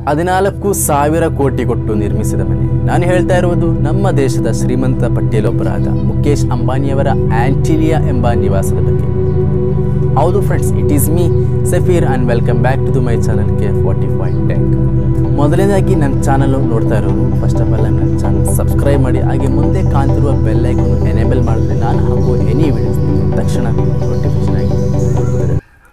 ಹದಿನಾಲ್ಕು ಸಾವಿರ ಕೋಟಿ ಕೊಟ್ಟು ನಿರ್ಮಿಸಿದ ಮನೆ ನಾನು ಹೇಳ್ತಾ ಇರುವುದು ನಮ್ಮ ದೇಶದ ಶ್ರೀಮಂತ ಪಟ್ಟಿಯಲೊಬ್ಬರಾದ ಮುಖೇಶ್ ಅಂಬಾನಿಯವರ ಆಂಟಿಲಿಯಾ ಎಂಬ ನಿವಾಸದ ಬಗ್ಗೆ ಹೌದು friends it is me Safeer and welcome back to the my channel K forty five tech ಮೊದಲನೇದಾಗಿ ನಮ್ಮ ಚಾನಲ್ ನೋಡ್ತಾ ಇರೋರು ಫಸ್ಟ್ ಆಫ್ ಆಲ್ ನನ್ನ ಚಾನಲ್ ಸಬ್ಸ್ಕ್ರೈಬ್ ಮಾಡಿ ಹಾಗೆ ಮುಂದೆ ಕಾಣ್ತಿರುವ ಬೆಲ್ ಐಕನ್ ಎನೇಬಲ್ ಮಾಡಿದ್ರೆ ನಾನು ಹಾಕುವ ಎನಿ ವಿಡಿಯೋಸ್ ತಕ್ಷಣ ನೋಟಿಫಿಕೇಶನ್ ಆಗಿ ಬರುತ್ತೆ.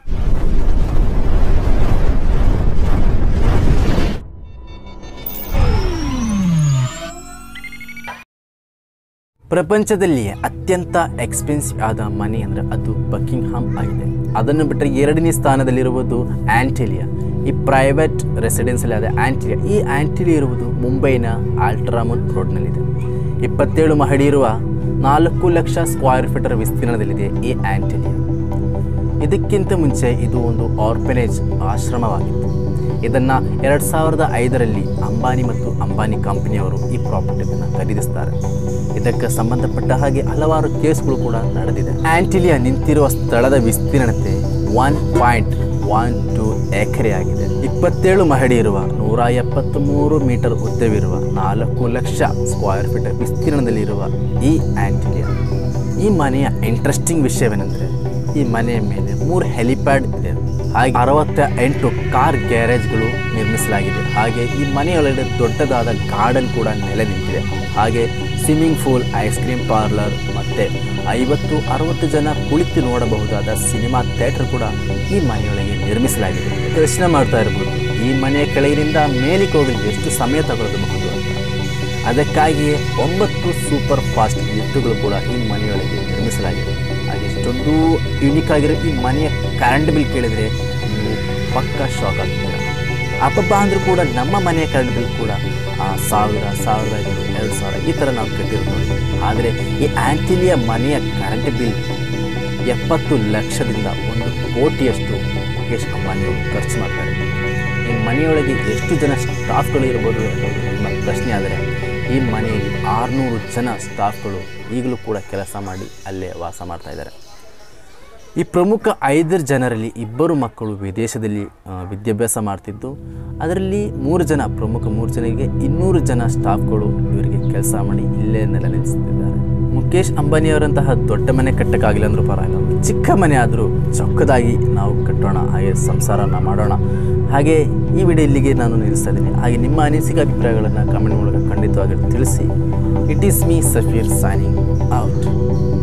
ಪ್ರಪಂಚದಲ್ಲಿಯೇ ಅತ್ಯಂತ ಎಕ್ಸ್ಪೆನ್ಸಿವ್ ಆದ ಮನೆ ಅಂದರೆ ಅದು ಬಕಿಂಗ್ ಹಾಮ್ ಆಗಿದೆ ಅದನ್ನು ಬಿಟ್ಟರೆ ಎರಡನೇ ಸ್ಥಾನದಲ್ಲಿರುವುದು ಆಂಟಿಲಿಯಾ ಈ ಪ್ರೈವೇಟ್ ರೆಸಿಡೆನ್ಸಲ್ಲಿ ಆದ ಆಂಟಿಲಿಯಾ ಈ ಆಂಟಿಲಿಯಾ ಇರುವುದು ಮುಂಬೈನ ಆಲ್ಟ್ರಾಮನ್ ರೋಡ್ನಲ್ಲಿದೆ ಇಪ್ಪತ್ತೇಳು ಮಹಡಿ ಇರುವ ನಾಲ್ಕು ಲಕ್ಷ ಸ್ಕ್ವೇರ್ ಫೀಟರ್ ವಿಸ್ತೀರ್ಣದಲ್ಲಿದೆ ಈ ಆಂಟಿಲಿಯಾ ಇದಕ್ಕಿಂತ ಮುಂಚೆ ಇದು ಒಂದು ಆರ್ಫನೇಜ್ ಆಶ್ರಮವಾಗಿತ್ತು ಇದನ್ನು ಎರಡು ಸಾವಿರದ ಐದರಲ್ಲಿ ಅಂಬಾನಿ ಮತ್ತು ಅಂಬಾನಿ ಕಂಪನಿಯವರು ಈ ಪ್ರಾಪರ್ಟಿಯನ್ನು ಖರೀದಿಸ್ತಾರೆ ಇದಕ್ಕೆ ಸಂಬಂಧಪಟ್ಟ ಹಾಗೆ ಹಲವಾರು ಕೇಸ್ಗಳು ಕೂಡ ನಡೆದಿದೆ ಆಂಟಿಲಿಯಾ ನಿಂತಿರುವ ಸ್ಥಳದ ವಿಸ್ತೀರ್ಣತೆ one point one two acre ಆಗಿದೆ ಇಪ್ಪತ್ತೇಳು ಮಹಡಿ ಇರುವ ನೂರ ಎಪ್ಪತ್ತ್ಮೂರು ಮೀಟರ್ ಉದ್ದವಿರುವ ನಾಲ್ಕು ಲಕ್ಷ ಸ್ಕ್ವೇರ್ ಫೀಟರ್ ವಿಸ್ತೀರ್ಣದಲ್ಲಿರುವ ಈ ಆಂಟಿಲಿಯಾ ಈ ಮನೆಯ ಇಂಟ್ರೆಸ್ಟಿಂಗ್ ವಿಷಯವೇನೆಂದರೆ ಈ ಮನೆಯ ಮೇಲೆ ಮೂರು ಹೆಲಿಪ್ಯಾಡ್ ಇದೆ ಹಾಗೆ ಅರವತ್ತ ಎಂಟು ಕಾರ್ ಗ್ಯಾರೇಜ್ಗಳು ನಿರ್ಮಿಸಲಾಗಿದೆ ಹಾಗೆ ಈ ಮನೆಯೊಳಗಡೆ ದೊಡ್ಡದಾದ ಗಾರ್ಡನ್ ಕೂಡ ನೆಲೆ ನಿಂತಿದೆ ಹಾಗೆ swimming pool ice cream parlour ಮತ್ತು ಐವತ್ತು ಅರವತ್ತು ಜನ ಕುಳಿತು ನೋಡಬಹುದಾದ ಸಿನಿಮಾ ಥಿಯೇಟರ್ ಕೂಡ ಈ ಮನೆಯೊಳಗೆ ನಿರ್ಮಿಸಲಾಗಿದೆ ಯೋಚನೆ ಮಾಡ್ತಾ ಇರ್ಬೋದು ಈ ಮನೆಯ ಕೆಳಗಿನಿಂದ ಮೇಲಿಗೆ ಹೋಗಲು ಎಷ್ಟು ಸಮಯ ತಗೊಳ್ಳಬಹುದು ಅಂತ ಅದಕ್ಕಾಗಿಯೇ ಒಂಬತ್ತು ಸೂಪರ್ ಫಾಸ್ಟ್ ಲಿಫ್ಟ್ಗಳು ಕೂಡ ಈ ಮನೆಯೊಳಗೆ ನಿರ್ಮಿಸಲಾಗಿದೆ ಹಾಗೆ ಇಷ್ಟೊಂದು ಯುನಿಕ್ ಆಗಿರೋ ಈ ಮನೆಯ ಕರೆಂಟ್ ಬಿಲ್ ಕೇಳಿದರೆ ನೀವು ಪಕ್ಕ ಶಾಕ್ ಆಗ್ತೀರ ಅಬ್ಬಬ್ಬ ಅಂದರೂ ಕೂಡ ನಮ್ಮ ಮನೆಯ ಕರೆಂಟ್ ಬಿಲ್ ಕೂಡ ಆ, ಸಾವಿರ ಸಾವಿರದ ಐನೂರು ಎರಡು ಸಾವಿರ ಈ ಥರ ನಾವು ಕಟ್ಟಿರ್ತೀವಿ ಆದರೆ ಈ ಆ್ಯಂಟಿಲಿಯ ಮನೆಯ ಕರೆಂಟ್ ಬಿಲ್ ಎಪ್ಪತ್ತು ಲಕ್ಷದಿಂದ ಒಂದು ಕೋಟಿಯಷ್ಟು ಮುಖೇಶ್ ಅಂಬಾನಿಯವರು ಖರ್ಚು ಮಾಡ್ತಾರೆ ಈ ಮನೆಯೊಳಗೆ ಎಷ್ಟು ಜನ ಸ್ಟಾಫ್ಗಳು ಇರ್ಬೋದು ಅನ್ನೋದು ನಿಮ್ಮ ಪ್ರಶ್ನೆ ಆದರೆ ಈ ಮನೆಯಲ್ಲಿ ಆರುನೂರು ಜನ ಸ್ಟಾಫ್ಗಳು ಈಗಲೂ ಕೂಡ ಕೆಲಸ ಮಾಡಿ ಅಲ್ಲೇ ವಾಸ ಮಾಡ್ತಾ ಇದ್ದಾರೆ ಈ ಪ್ರಮುಖ ಐದರ ಜನರಲ್ಲಿ ಇಬ್ಬರು ಮಕ್ಕಳು ವಿದೇಶದಲ್ಲಿ ಆ, ವಿದ್ಯಾಭ್ಯಾಸ ಮಾಡ್ತಿದ್ದು ಅದರಲ್ಲಿ ಮೂರು ಜನ ಪ್ರಮುಖ ಮೂರು ಜನರಿಗೆ ಇನ್ನೂರು ಜನ ಸ್ಟಾಫ್ಗಳು ಇವರಿಗೆ ಕೆಲಸ ಮಾಡಿ ಇಲ್ಲೇ ನೆಲೆ ನಿಲ್ಲಿಸ್ತಿದ್ದಾರೆ ಮುಖೇಶ್ ಅಂಬಾನಿಯವರಂತಹ ದೊಡ್ಡ ಮನೆ ಕಟ್ಟಕ್ಕಾಗಿಲ್ಲ ಅಂದರೂ ಪರವಾಗಿಲ್ಲ ಒಂದು ಚಿಕ್ಕ ಮನೆ ಆದರೂ ಚೊಕ್ಕದಾಗಿ ನಾವು ಕಟ್ಟೋಣ ಹಾಗೆ ಸಂಸಾರನ ಮಾಡೋಣ ಹಾಗೆ ಈ ವಿಡಿಯೋ ಇಲ್ಲಿಗೆ ನಾನು ನಿಲ್ಲಿಸ್ತಾ ಇದ್ದೀನಿ ಹಾಗೆ ನಿಮ್ಮ ಅನಿಸಿಕೆ ಅಭಿಪ್ರಾಯಗಳನ್ನು ಕಮೆಂಟ್ ಮೂಲಕ ಖಂಡಿತವಾಗಿ ತಿಳಿಸಿ it is me Safeer signing out